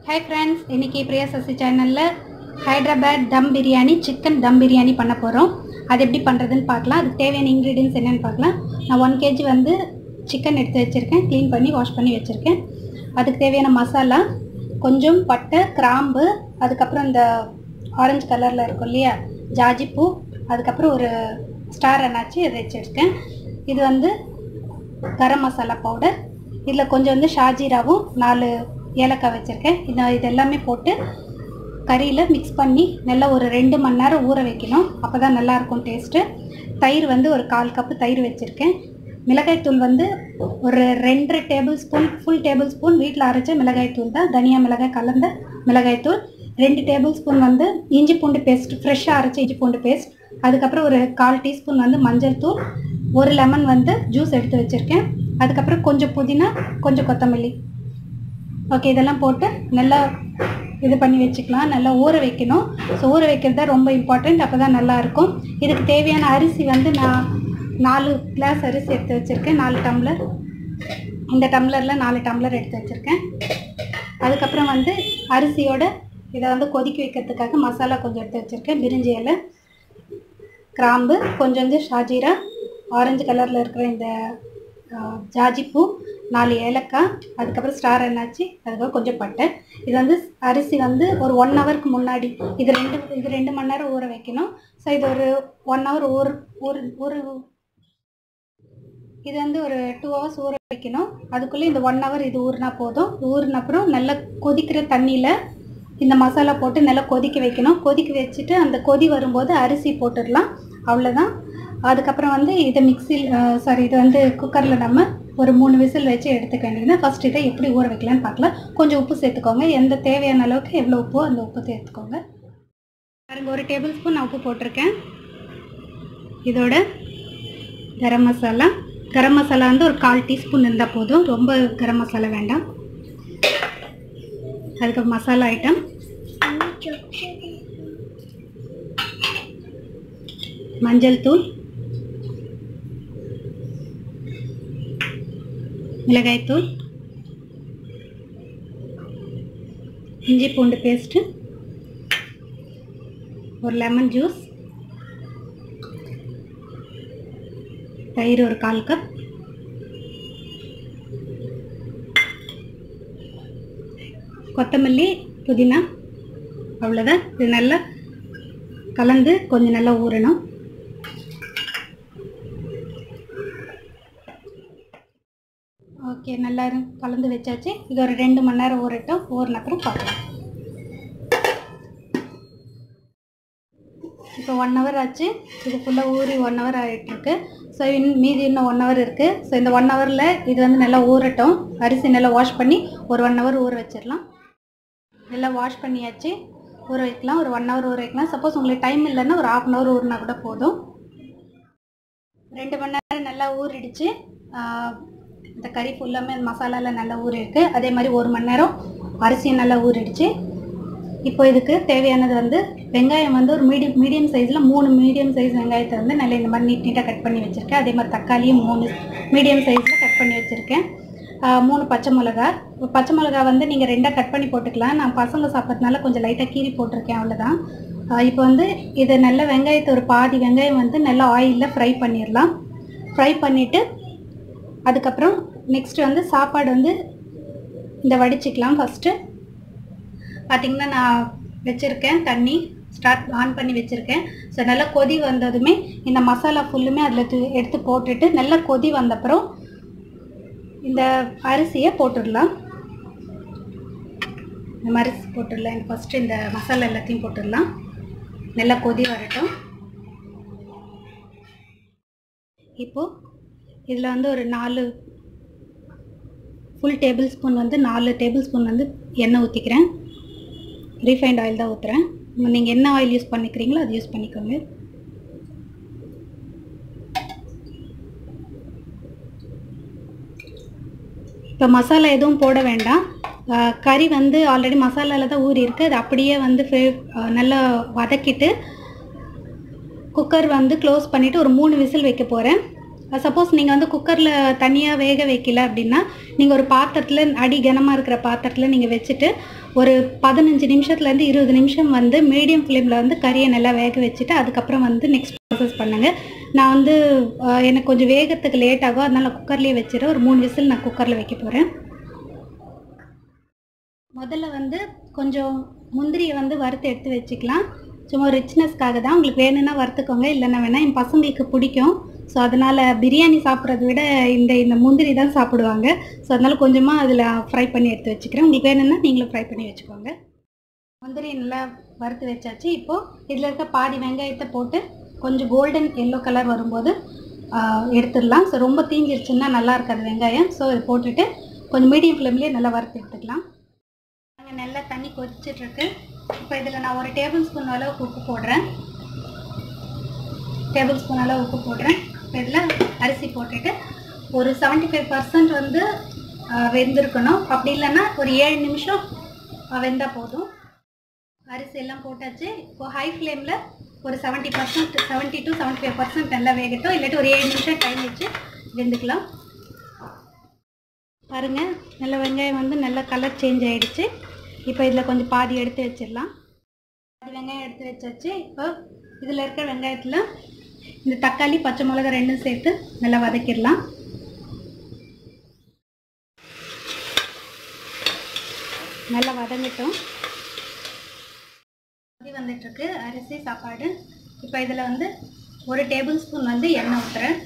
hi friends இன்னைக்கு பிரியா சசி சேனலில் Hyderabad dum biryani chicken dum biryani பண்ண போகிறோம் அது எப்படி பண்ணுறதுன்னு பார்க்கலாம் அதுக்கு தேவையான இன்க்ரீடியன்ஸ் என்னென்னு பார்க்கலாம் நான் ஒன் கேஜி வந்து சிக்கன் எடுத்து வச்சுருக்கேன் க்ளீன் பண்ணி வாஷ் பண்ணி வச்சுருக்கேன் அதுக்கு தேவையான மசாலா கொஞ்சம் பட்டை கிராம்பு அதுக்கப்புறம் இந்த ஆரஞ்சு கலரில் இருக்கும் இல்லையா ஜாஜிப்பூ அதுக்கப்புறம் ஒரு ஸ்டார் என்னாச்சு இதை வச்சுருக்கேன் இது வந்து கரம் மசாலா பவுடர் இதில் கொஞ்சம் வந்து ஷாஜீராவும் நாலு ஏலக்காய் வச்சுருக்கேன் இந்த இது எல்லாமே போட்டு கறியில் மிக்ஸ் பண்ணி நல்லா ஒரு ரெண்டு மணி நேரம் ஊற வைக்கணும் அப்போ தான் நல்லாயிருக்கும் டேஸ்ட்டு தயிர் வந்து ஒரு கால் கப்பு தயிர் வச்சுருக்கேன் மிளகாய் தூள் வந்து ஒரு ரெண்டரை tablespoon full tablespoon வீட்டில் அரைச்ச மிளகாய் தூள் தான் தனியா மிளகாய் கலந்த மிளகாய் தூள் ரெண்டு டேபிள் ஸ்பூன் வந்து இஞ்சி பூண்டு பேஸ்ட் ஃப்ரெஷ்ஷாக அரைச்ச இஞ்சி பூண்டு பேஸ்ட் அதுக்கப்புறம் ஒரு கால் டீஸ்பூன் வந்து மஞ்சள் தூள் ஒரு லெமன் வந்து ஜூஸ் எடுத்து வச்சுருக்கேன் அதுக்கப்புறம் கொஞ்சம் புதினா கொஞ்சம் கொத்தமல்லி ஓகே இதெல்லாம் போட்டு நல்லா இது பண்ணி வச்சுக்கலாம் நல்லா ஊற வைக்கணும் ஸோ ஊற வைக்கிறது தான் ரொம்ப இம்பார்ட்டண்ட் அப்போ தான் நல்லாயிருக்கும் இதுக்கு தேவையான அரிசி வந்து நான் நாலு கிளாஸ் அரிசி எடுத்து வச்சுருக்கேன் நாலு டம்ளர் இந்த டம்ளரில் நாலு டம்ளர் எடுத்து வச்சுருக்கேன் அதுக்கப்புறம் வந்து அரிசியோட இதை வந்து கொதிக்க வைக்கிறதுக்காக மசாலா கொஞ்சம் எடுத்து வச்சுருக்கேன் பிரிஞ்சி இலை கிராம்பு கொஞ்சம் வந்து ஷாஜீரா ஆரஞ்சு கலரில் இருக்கிற இந்த ஆஹ், ஜாஜிப்பூ நாலு ஏலக்காய் அதுக்கப்புறம் ஸ்டார் என்னாச்சு அதுக்கப்புறம் கொஞ்சம் பட்டை இது வந்து அரிசி வந்து ஒரு ஒன் ஹவருக்கு முன்னாடி இது ரெண்டு இது ரெண்டு மணி நேரம் ஊற வைக்கணும் ஸோ இது ஒரு ஒன் ஹவர் ஊர் ஊர் ஊர் இது வந்து ஒரு டூ ஹவர்ஸ் ஊற வைக்கணும் அதுக்குள்ளே இந்த ஒன் ஹவர் இது ஊறினா போதும் ஊறின அப்புறம் நல்லா கொதிக்கிற தண்ணியில் இந்த மசாலா போட்டு நல்லா கொதிக்க வைக்கணும் கொதிக்க வச்சுட்டு அந்த கொதி வரும்போது அரிசி போட்டுடலாம் அவ்வளோதான் அதுக்கப்புறம் வந்து இதை மிக்சியில் சாரி இது வந்து குக்கரில் நம்ம ஒரு மூணு விசில் வச்சு எடுத்துக்க வேண்டியது ஃபர்ஸ்ட் இதை எப்படி ஊற வைக்கலான்னு பார்க்கலாம் கொஞ்சம் உப்பு சேர்த்துக்கோங்க எந்த தேவையான அளவுக்கு எவ்வளோ உப்போ அந்த உப்பு சேர்த்துக்கோங்க பாருங்க ஒரு டேபிள் ஸ்பூன் நான் உப்பு போட்டிருக்கேன் இதோட கரம் மசாலா கரம் மசாலா வந்து ஒரு கால் டீஸ்பூன் இருந்தால் போதும் ரொம்ப கரம் மசாலா வேண்டாம் அதுக்கு மசாலா ஐட்டம் மஞ்சள் தூள் மிளகாய் தூள் இஞ்சி பூண்டு பேஸ்ட்டு ஒரு லெமன் ஜூஸ் தயிர் ஒரு கால் கப் கொத்தமல்லி புதினா அவ்வளோதான் இது நல்லா கலந்து கொஞ்சம் நல்லா ஊறணும் ஓகே நல்லா இரு- கலந்து வச்சாச்சு இது ஒரு ரெண்டு மணி நேரம் ஊறட்டும் ஊறின அப்புறம் பார்க்கலாம் இப்போ ஒன் ஹவர் ஆச்சு இது ஃபுல்லாக ஊறி ஒன் ஹவர் ஆகிட்டுருக்கு ஸோ இன் மீதி இன்னும் ஒன் ஹவர் இருக்குது ஸோ இந்த ஒன் ஹவரில் இது வந்து நல்லா ஊறட்டும் அரிசி நல்லா வாஷ் பண்ணி ஒரு ஒன் ஹவர் ஊற வச்சிடலாம் நல்லா வாஷ் பண்ணியாச்சு ஊற வைக்கலாம் ஒரு ஒன் ஹவர் ஊற வைக்கலாம் சப்போஸ் உங்களுக்கு டைம் இல்லைன்னா ஒரு ஹாஃப் அன் ஹவர் ஊறினா கூட போதும் ரெண்டு மணி நேரம் நல்லா ஊறிடுச்சு ஆஹ் இந்த கறி ஃபுல்லாமே மசாலாலாம் நல்லா ஊறிருக்கு அதே மாதிரி ஒரு மணி நேரம் அரிசியும் நல்லா ஊறிடுச்சு இப்போ இதுக்கு தேவையானது வந்து வெங்காயம் வந்து ஒரு மீடியம் மீடியம் சைஸில் மூணு மீடியம் சைஸ் வெங்காயத்தை வந்து நல்லா இந்த மாதிரி நீட் நீட்டாக கட் பண்ணி வச்சுருக்கேன் அதே மாதிரி தக்காளியும் மூணு மீடியம் சைஸில் கட் பண்ணி வச்சுருக்கேன் ஆஹ் மூணு பச்சை மிளகா இப்போ பச்சை மிளகா வந்து நீங்கள் ரெண்டாக கட் பண்ணி போட்டுக்கலாம் நான் பசங்க சாப்பிட்றதுனால கொஞ்சம் லைட்டாக கீறி போட்டிருக்கேன் அவ்வளோதான் ஆஹ் இப்போ வந்து இதை நல்ல வெங்காயத்தை ஒரு பாதி வெங்காயம் வந்து நல்லா ஆயிலில் ஃப்ரை பண்ணிடலாம் ஃப்ரை பண்ணிவிட்டு அதுக்கப்புறம் நெக்ஸ்ட் வந்து சாப்பாடு வந்து இந்த வடிச்சிக்கலாம் ஃபஸ்ட்டு பார்த்திங்கன்னா நான் வச்சுருக்கேன் தண்ணி ஸ்டார்ட் ஆன் பண்ணி வச்சுருக்கேன் ஸோ நல்லா கொதி வந்ததுமே இந்த மசாலா ஃபுல்லுமே அதில் தூ எடுத்து போட்டுட்டு நல்லா கொதி வந்தப்புறம் இந்த அரிசியை போட்டுடலாம் இந்த மாதிரி போட்டுடலாம் ஃபஸ்ட்டு இந்த மசாலா எல்லாத்தையும் போட்டுடலாம் நல்லா கொதி வரட்டும் இப்போது இதில் வந்து ஒரு நாலு ஃபுல் டேபிள் ஸ்பூன் வந்து நாலு டேபிள் ஸ்பூன் வந்து எண்ணெய் ஊற்றிக்கிறேன் ரீஃபைண்ட் ஆயில் தான் ஊற்றுறேன் நீங்கள் என்ன ஆயில் யூஸ் பண்ணிக்கிறீங்களோ அது யூஸ் பண்ணிக்கோங்க இப்போ மசாலா எதுவும் போட வேண்டாம் ஆஹ் கறி வந்து ஆல்ரெடி மசாலாவில் தான் ஊறி இருக்குது அது அப்படியே வந்து ஃபே- ஆஹ் நல்லா வதக்கிட்டு குக்கர் வந்து க்ளோஸ் பண்ணிவிட்டு ஒரு மூணு விசில் வைக்க போகிறேன் சப்போஸ் நீங்கள் வந்து குக்கரில் தனியாக வேக வைக்கல அப்படின்னா நீங்கள் ஒரு பாத்திரத்தில் அடி கனமாக இருக்கிற பாத்திரத்தில் நீங்கள் வச்சுட்டு ஒரு பதினஞ்சு நிமிஷத்துலேருந்து இருபது நிமிஷம் வந்து மீடியம் ஃப்ளேமில் வந்து கறியை நல்லா வேக வச்சுட்டு அதுக்கப்புறம் வந்து நெக்ஸ்ட் ப்ராசஸ் பண்ணுங்கள் நான் வந்து அஹ், எனக்கு கொஞ்சம் வேகத்துக்கு லேட் ஆகும் அதனால் குக்கர்லேயே வச்சுட்டு ஒரு மூணு விசில் நான் குக்கரில் வைக்க போகிறேன் முதல்ல வந்து கொஞ்சம் முந்திரியை வந்து வறுத்து எடுத்து வச்சுக்கலாம் சும்மா ரிச்னஸ்க்காக தான் உங்களுக்கு வேணும்னா வறுத்துக்கோங்க இல்லைன்னா வேணால் என் பசங்களுக்கு பிடிக்கும் ஸோ அதனால் பிரியாணி சாப்பிட்றத விட இந்த இந்த முந்திரி தான் சாப்பிடுவாங்க ஸோ அதனால் கொஞ்சமாக அதில் ஃப்ரை பண்ணி எடுத்து வச்சுக்கிறேன் உங்களுக்கு வேணும்னா நீங்களும் ஃப்ரை பண்ணி வச்சுக்கோங்க முந்திரி நல்லா வறுத்து வச்சாச்சு இப்போது இதில் இருக்க பாதி வெங்காயத்தை போட்டு கொஞ்சம் கோல்டன் எல்லோ கலர் வரும்போது ஆஹ், எடுத்துடலாம் ஸோ ரொம்ப தீஞ்சிருச்சுன்னா நல்லா இருக்காது வெங்காயம் ஸோ இதை போட்டுட்டு கொஞ்சம் மீடியம் ஃப்ளேம்லேயே நல்லா வறுத்து எடுத்துக்கலாம் அங்கே நல்லா தண்ணி கொதிச்சிட்ருக்கு இப்போ இதில் நான் ஒரு டேபிள் ஸ்பூன் அளவுக்கு உப்பு போடுறேன் டேபிள் ஸ்பூன் அளவு உப்பு போடுறேன் இப்போ இதில் அரிசி போட்டுட்டு ஒரு 75% ஃபைவ் பர்சன்ட் வந்து ஆஹ், வெந்திருக்கணும் அப்படி இல்லைன்னா ஒரு ஏழு நிமிஷம் வெந்தால் போதும் அரிசி எல்லாம் போட்டாச்சு இப்போ ஹை ஃப்ளேமில் ஒரு seventy percent seventy to seventy five percent நல்லா வேகட்டும் இல்லாட்டி ஒரு ஏழு நிமிஷம் டைம் வச்சு வெந்துக்கலாம் பாருங்க நல்ல வெங்காயம் வந்து நல்ல கலர் சேஞ்ச் ஆயிடுச்சு இப்போ இதில் கொஞ்சம் பாதி எடுத்து வச்சிடலாம் பாதி வெங்காயம் எடுத்து வச்சாச்சு இப்போ இதில் இருக்கிற வெங்காயத்தில் இந்த தக்காளி பச்சை மிளகாய் ரெண்டும் சேர்த்து நல்லா வதக்கிடலாம் நல்லா வதங்கட்டும் கொதி வந்துட்டுருக்கு அரிசி சாப்பாடு இப்போ இதில் வந்து ஒரு டேபிள் ஸ்பூன் வந்து எண்ணெய் ஊற்றுறேன்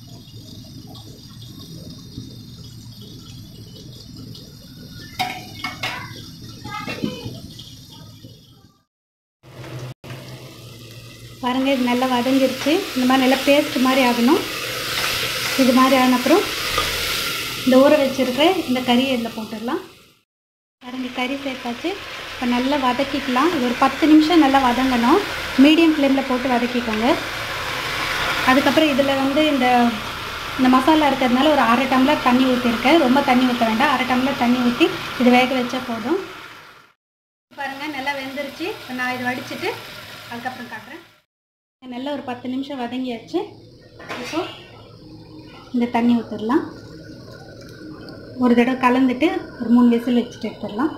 பாருங்கள் இது நல்லா வதங்கிருச்சு இந்த மாதிரி நல்லா பேஸ்ட் மாதிரி ஆகணும் இது மாதிரி ஆன அப்புறம் இந்த ஊற வச்சிருக்க இந்த கறியை இதில் போட்டுடலாம் பாருங்க கறி சேர்த்தாச்சு இப்போ நல்லா வதக்கிக்கலாம் இது ஒரு பத்து நிமிஷம் நல்லா வதங்கணும் மீடியம் ஃப்ளேமில் போட்டு வதக்கிக்கோங்க அதுக்கப்புறம் இதில் வந்து இந்த இந்த மசாலா இருக்கிறதுனால ஒரு அரை டம்ளர் தண்ணி ஊற்றிருக்கேன் ரொம்ப தண்ணி ஊற்ற வேண்டாம் அரை டம்ளர் தண்ணி ஊற்றி இது வேக வச்சா போதும் பாருங்கள் நல்லா வெந்துருச்சு இப்போ நான் இதை வடிச்சிட்டு அதுக்கப்புறம் காட்டுறேன் நல்லா ஒரு பத்து நிமிஷம் வதங்கியாச்சு இப்போ இந்த தண்ணி ஊற்றிடலாம் ஒரு தடவை கலந்துட்டு ஒரு மூணு விசில் வச்சுட்டு எடுத்துடலாம்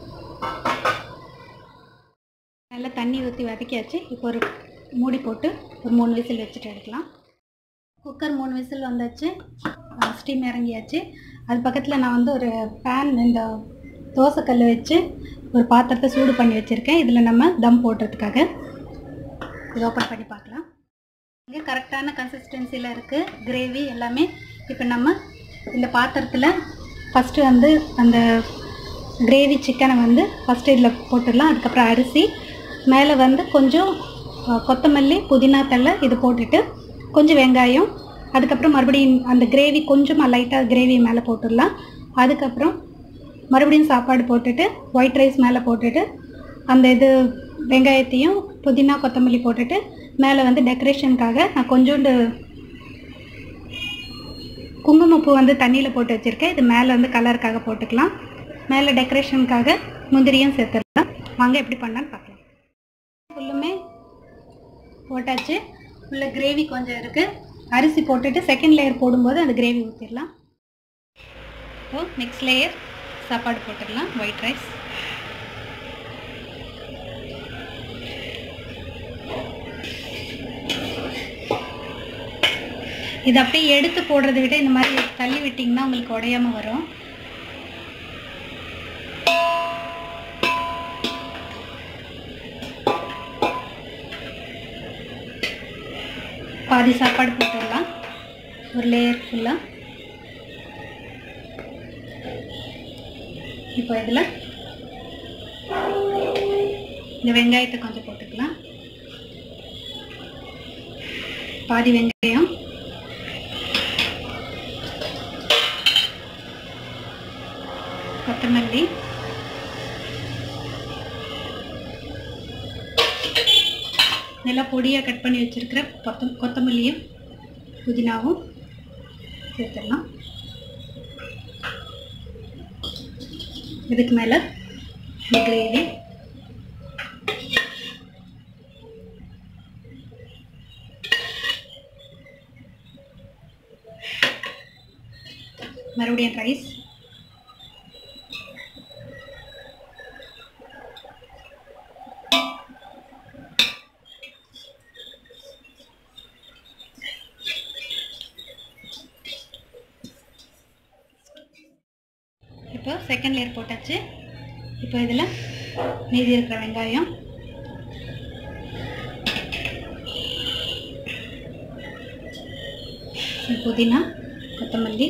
நல்லா தண்ணி ஊற்றி வதக்கியாச்சு இப்போ ஒரு மூடி போட்டு ஒரு மூணு விசில் வச்சுட்டு எடுக்கலாம் குக்கர் மூணு விசில் வந்தாச்சு ஸ்டீம் இறங்கியாச்சு அது பக்கத்தில் நான் வந்து ஒரு பேன் இந்த தோசைக்கல் வச்சு ஒரு பாத்திரத்தை சூடு பண்ணி வச்சுருக்கேன் இதில் நம்ம தம் போடுறதுக்காக இது ஓப்பன் பண்ணி பார்க்கலாம் இங்கே கரெக்டான கன்சிஸ்டன்சியில் இருக்குது கிரேவி எல்லாமே இப்போ நம்ம இந்த பாத்திரத்தில் ஃபஸ்ட்டு வந்து அந்த கிரேவி சிக்கனை வந்து ஃபஸ்ட்டு இதில் போட்டுடலாம் அதுக்கப்புறம் அரிசி மேலே வந்து கொஞ்சம் அஹ், கொத்தமல்லி புதினா தழை இது போட்டுட்டு கொஞ்சம் வெங்காயம் அதுக்கப்புறம் மறுபடியும் அந்த கிரேவி கொஞ்சமாக லைட்டாக கிரேவி மேலே போட்டுடலாம் அதுக்கப்புறம் மறுபடியும் சாப்பாடு போட்டுட்டு ஒயிட் ரைஸ் மேலே போட்டுட்டு அந்த இது வெங்காயத்தையும் புதினா கொத்தமல்லி போட்டுட்டு மேலே வந்து டெக்கரேஷனுக்காக நான் கொஞ்சோண்டு குங்குமப்பூ வந்து தண்ணியில் போட்டு வச்சுருக்கேன் இது மேலே வந்து கலருக்காக போட்டுக்கலாம் மேலே டெக்கரேஷனுக்காக முந்திரியும் சேர்த்துடலாம் வாங்க எப்படி பண்ணலான்னு பார்க்கலாம் ஃபுல்லுமே போட்டாச்சு உள்ள கிரேவி கொஞ்சம் இருக்குது அரிசி போட்டுட்டு செகண்ட் லேயர் போடும்போது அந்த கிரேவி ஊற்றிடலாம் ஸோ நெக்ஸ்ட் லேயர் சாப்பாடு போட்டுடலாம் ஒயிட் ரைஸ் இது அப்படியே எடுத்து போடுறதை விட இந்த மாதிரி தள்ளி விட்டிங்கன்னா உங்களுக்கு உடையாம வரும் பாதி சாப்பாடு போட்டுடலாம் ஒரு லேயர் ஃபுல்லாக இப்போ இதில் இந்த வெங்காயத்தை கொஞ்சம் போட்டுக்கலாம் பாதி வெங்காயம் கொத்தமல்லி நல்லா பொடியாக கட் பண்ணி வச்சுருக்கிற கொத்த கொத்தமல்லியும் புதினாவும் சேர்த்துடலாம் இதுக்கு மேலே கிரேவி மறுபடியும் ரைஸ் இப்போ செகண்ட் லேயர் போட்டாச்சு இப்போ இதில் மீதி இருக்கிற வெங்காயம் புதினா கொத்தமல்லி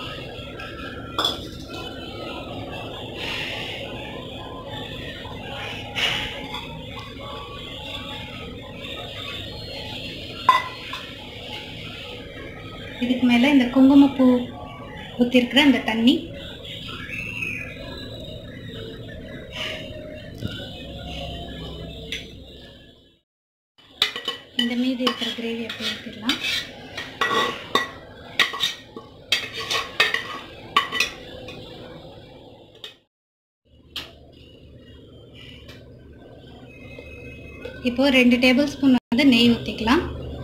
இதுக்கு மேலே இந்த குங்குமப்பூ ஊற்றிருக்கிற இந்த தண்ணி இந்த மீதி இருக்கிற கிரேவி அப்படியே ஊற்றிடலாம் இப்போ ரெண்டு டேபிள் ஸ்பூன் வந்து நெய் ஊற்றிக்கலாம்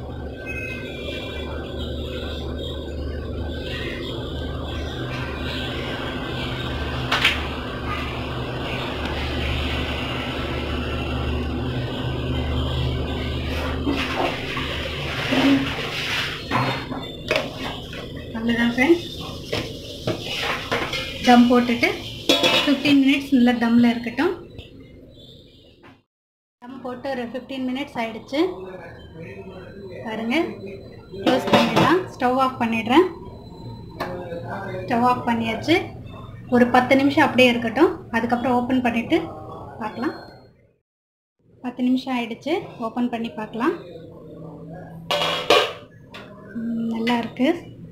அவ்வளோதான் ஃப்ரெண்ட்ஸ் தம் போட்டுட்டு ஃபிஃப்டீன் மினிட்ஸ் நல்லா தம்மில் இருக்கட்டும் தம் போட்டு ஒரு ஃபிஃப்டீன் மினிட்ஸ் ஆயிடுச்சு பாருங்க க்ளோஸ் பண்ணிடலாம் ஸ்டவ் ஆஃப் பண்ணிடுறேன் ஸ்டவ் ஆஃப் பண்ணியாச்சு ஒரு பத்து நிமிஷம் அப்படியே இருக்கட்டும் அதுக்கப்புறம் ஓப்பன் பண்ணிவிட்டு பார்க்கலாம் பத்து நிமிஷம் ஆயிடுச்சு ஓப்பன் பண்ணி பார்க்கலாம் ம், நல்லா இருக்கு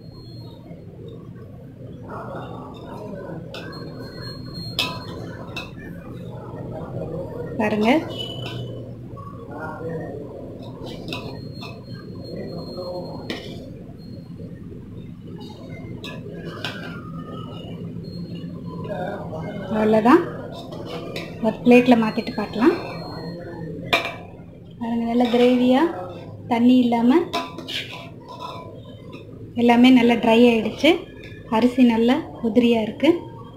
பாருங்க அவ்வளோதான் ஒரு பிளேட்டில் மாற்றிட்டு பார்க்கலாம் பாருங்க நல்ல கிரேவியாக தண்ணி இல்லாமல் எல்லாமே நல்லா ட்ரை ஆயிடுச்சு அரிசி நல்லா உதிரியாக இருக்குது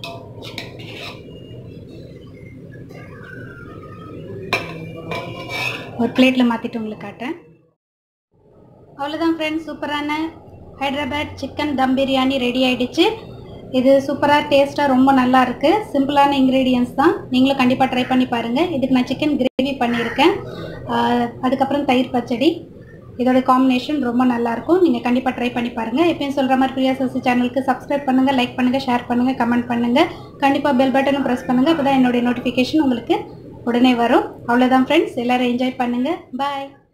ஒரு பிளேட்டில் மாற்றிட்டு உங்களுக்கு காட்டுறேன் அவ்வளோதான் ஃப்ரெண்ட்ஸ் சூப்பரான ஹைதராபாத் சிக்கன் தம் பிரியாணி ரெடி ஆயிடுச்சு இது சூப்பராக டேஸ்ட்டாக ரொம்ப நல்லா இருக்குது சிம்பிளான இன்க்ரீடியன்ஸ் தான் நீங்களும் கண்டிப்பாக ட்ரை பண்ணி பாருங்கள் இதுக்கு நான் சிக்கன் கிரேவி பண்ணியிருக்கேன் ஆஹ் அதுக்கப்புறம் தயிர் பச்சடி இதோட காம்பினேஷன் ரொம்ப நல்லாயிருக்கும் நீங்கள் கண்டிப்பாக ட்ரை பண்ணி பாருங்கள் எப்பயும் சொல்கிற மாதிரி பிரியா சசி சேனலுக்கு சப்ஸ்கிரைப் பண்ணுங்கள் லைக் பண்ணுங்கள் ஷேர் பண்ணுங்கள் கமெண்ட் பண்ணுங்கள் கண்டிப்பாக பெல் பட்டனும் ப்ரெஸ் பண்ணுங்கள் அப்போ தான் என்னுடைய நோட்டிஃபிகேஷன் உங்களுக்கு உடனே வரும் அவ்வளோதான் ஃப்ரெண்ட்ஸ் எல்லோரும் என்ஜாய் பண்ணுங்கள் பாய்